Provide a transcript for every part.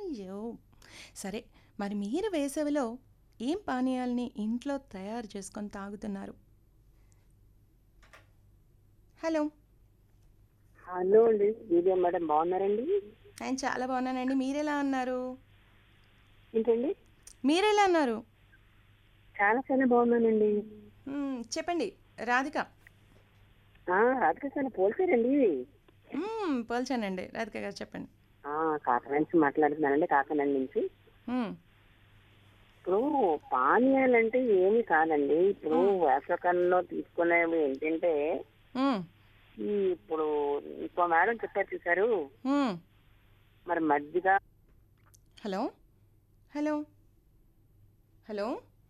అయ్యో సరే మరి మీరు వేసవిలో ఏం పానీయాల్ని ఇంట్లో తయారు చేసుకొని తాగుతున్నారు హలో హలో అండి వీడియో మేడం బాగున్నారండి ఆయన చాలా బాగున్నానండి మీరెలా ఉన్నారు ఏంటండి మీరెలా ఉన్నారు చాలా చాలా బాగున్నానండి మ్మ్, చెప్పండి రాధిక ఆ, రాధిక సార్ పోల్చారండి మ్మ్, పోల్చానండి రాధిక గారు చెప్పండి ఆ, కాకినాడ నుంచి మాట్లాడుతున్నానండి కాకినాడ నుంచి మ్మ్, ఇప్పుడు పానీయాలంటే ఏమి కాదండి ఇప్పుడు వేసవకాలంలో తీసుకునేవి ఏంటంటే మ్మ్, ఈ ఇప్పుడు ఇంకో మేడం చెప్పారు చూసారు మ్మ్. మరి మజ్జిగ హలో హలో హలో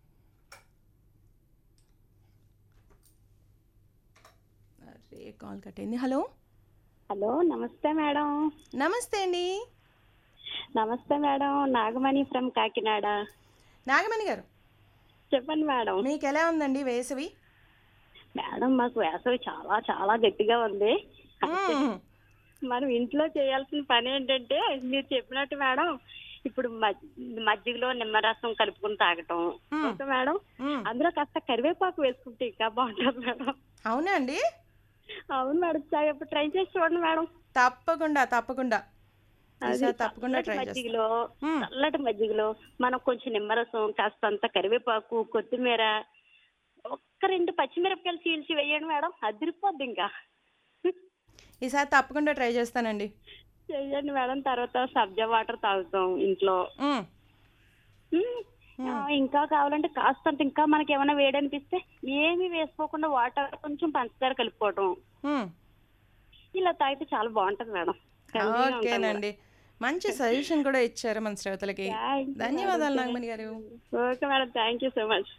అరే కాల్ కట్ అయింది హలో హలో నమస్తే మేడం నమస్తే అండి నమస్తే మేడం నాగమణి ఫ్రమ్ కాకినాడ నాగమణి గారు చెప్పండి మేడం మీకు ఎలా ఉందండి వేసవి మేడం మాకు వేసవి చాలా చాలా గట్టిగా ఉంది మ్మ్. మనం ఇంట్లో చేయాల్సిన పని ఏంటంటే మీరు చెప్పినట్టు మేడం ఇప్పుడు మజ్- మజ్జిగలో నిమ్మరసం కలుపుకుని తాగటం మ్మ్. ఓకే మేడం మ్మ్. అందులో కాస్త కరివేపాకు వేసుకుంటే ఇంకా బాగుంటుంది మేడం అవునా అండి అవును మేడం చా- ఇప్పుడు ట్రై చేసి చూడండి మేడం తప్పకుండా తప్పకుండా అది ఈసారి తప్పకుండా చల్లటి ట్రై చేస్తాను మజ్జిగలో మ్మ్. చల్లటి మజ్జిగలో మనం కొంచెం నిమ్మరసం కాస్తంత కరివేపాకు కొత్తిమీర ఒక్క రెండు పచ్చిమిరపకాయలు చీల్చి వేయండి మేడం అదిరిపోద్ది ఇంకా ఈసారి తప్పకుండా ట్రై చేస్తానండి చెయ్యండి మేడం తర్వాత సబ్జా వాటర్ తాగుతాం ఇంట్లో మ్మ్. మ్మ్. ఆ, ఇంకా కావాలంటే కాస్తంత ఇంకా మనకి ఏమైనా వేడనిపిస్తే ఏమీ వేసుకోకుండా వాటర్ కొంచెం పంచదార కలుపుకోవటం మ్మ్. ఇలా తాగితే చాలా బాగుంటది మేడం Healthy గా ఉంటాం కూడా. ఓకేనండి మంచి సజెషన్ కూడా ఇచ్చారు మన శ్రోతలకి Thank you, ధన్యవాదాలు madam. Nagamani garu okay madam thank you so much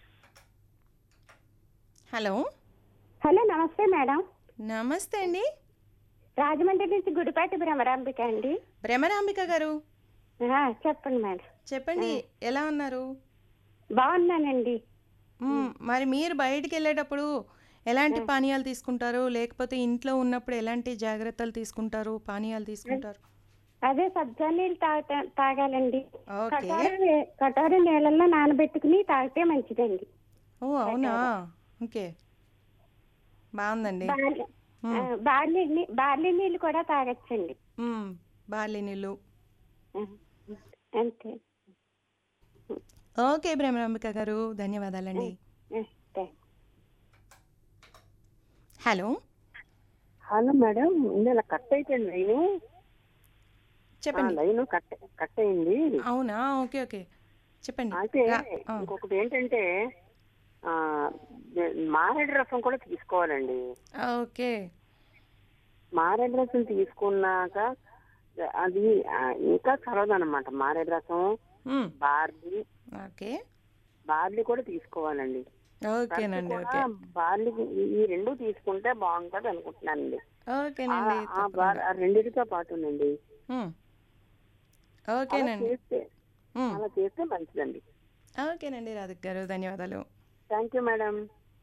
hello hello నమస్తే మేడం నమస్తే అండి రాజమండ్రి నుంచి గుడిపాటి భ్రమరాంబిక అండి భ్రమరాంబిక గారు ఆ, చెప్పండి మేడం చెప్పండి ఎలా ఉన్నారు బాగున్నానండి మ్మ్, మరి మీరు బయటికి వెళ్ళేటప్పుడు ఎలాంటి పానీయాలు తీసుకుంటారు లేకపోతే ఇంట్లో ఉన్నప్పుడు ఎలాంటి జాగ్రత్తలు తీసుకుంటారు పానీయాలు తీసుకుంటారు అదే సబ్జా నీళ్ళు తాగట తాగాలండి ఓకే కటారు నే- కటారు నీళ్ళల్లో నానబెట్టుకుని తాగితే మంచిదండి ఓ అవునా ఓకే బాగుందండి బార్లీ ఆ, బార్లీ నీ- బార్లీ నీళ్ళు కూడా తాగొచ్చండి మ్మ్, బార్లీ నీళ్ళు ఆ, అంతే ఓకే భ్రమరాంబిక గారు ధన్యవాదాలండి ఆ, థాంక్స్. హలో హలో మేడం ఇందులో కట్ అయిపోయింది లైను చెప్పండి లైన్ కట్ కట్ అయింది అవునా ఓకే ఓకే చెప్పండి అయితే రా- ఆ, ఇంకొకటి ఏంటంటే ఆ, మారేడు రసం కూడా తీసుకోవాలండి ఓకే మారేడు రసం తీసుకున్నాక అది ఆ, ఇంకా చదవదన్నమాట మారేడు రసం మ్మ్, బార్లీ ఓకే బార్లీ కూడా తీసుకోవాలండి ఓకేనండి కూడా ఓకే బార్లీ ఈ- ఈ రెండు తీసుకుంటే బాగుంటది అనుకుంటున్నానండి ఓకేనండి ఆ- ఆ బార్- ఆ రెండిటితో పాటునండి మ్మ్. అలా ఓకేనండి చేస్తే మ్మ్. అలా చేస్తే మంచిదండి ఓకేనండి రాధిక్ గారు ధన్యవాదాలు థ్యాంక్ యూ మేడం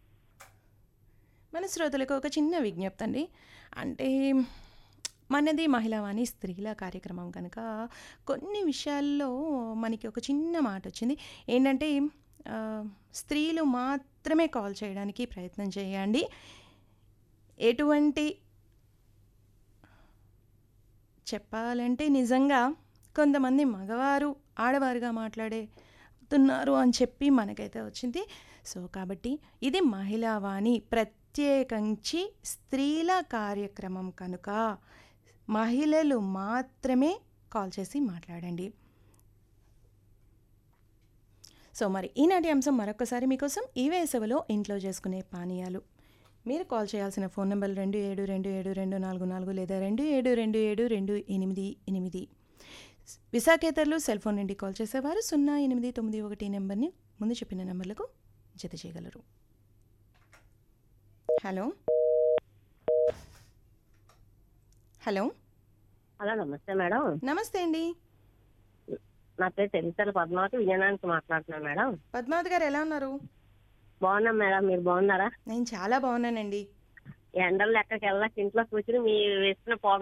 మన శ్రోతలకు ఒక చిన్న విజ్ఞప్తి అండి అంటే మనది మహిళావాణి స్త్రీల కార్యక్రమం కనుక కొన్ని విషయాల్లో మనకి ఒక చిన్న మాట వచ్చింది ఏంటంటే ఆ, స్త్రీలు మాత్రమే కాల్ చేయడానికి ప్రయత్నం చేయండి ఎటువంటి చెప్పాలంటే నిజంగా కొంతమంది మగవారు ఆడవారుగా మాట్లాడేతున్నారు అని చెప్పి మనకైతే వచ్చింది సో కాబట్టి ఇది మహిళావాణి ప్రత్యేకించి స్త్రీల కార్యక్రమం కనుక మహిళలు మాత్రమే కాల్ చేసి మాట్లాడండి సో మరి ఈనాటి అంశం మరొకసారి మీకోసం ఈ వేసవిలో ఇంట్లో చేసుకునే పానీయాలు మీరు కాల్ చేయాల్సిన ఫోన్ నెంబర్ రెండు ఏడు రెండు ఏడు రెండు నాలుగు నాలుగు లేదా రెండు ఏడు రెండు ఏడు రెండు ఎనిమిది ఎనిమిది విశాఖేతరులు సెల్ ఫోన్ నుండి కాల్ చేసేవారు సున్నా ఎనిమిది తొమ్మిది ఒకటి నెంబర్ని ముందు చెప్పిన నెంబర్లకు జత చేయగలరు హలో హలో హలో నమస్తే మేడం నమస్తే అండి నా పేరు తెలిసాల పద్మావతి విజయనగరం నుంచి మాట్లాడుతున్నాను మేడం పద్మావతి గారు ఎలా ఉన్నారు బాగున్నాం మేడం మీరు బాగున్నారా నేను చాలా బాగున్నానండి ఎండలు ఎక్కడికి వెళ్ళాక ఇంట్లో కూర్చుని మీరు వేసిన పో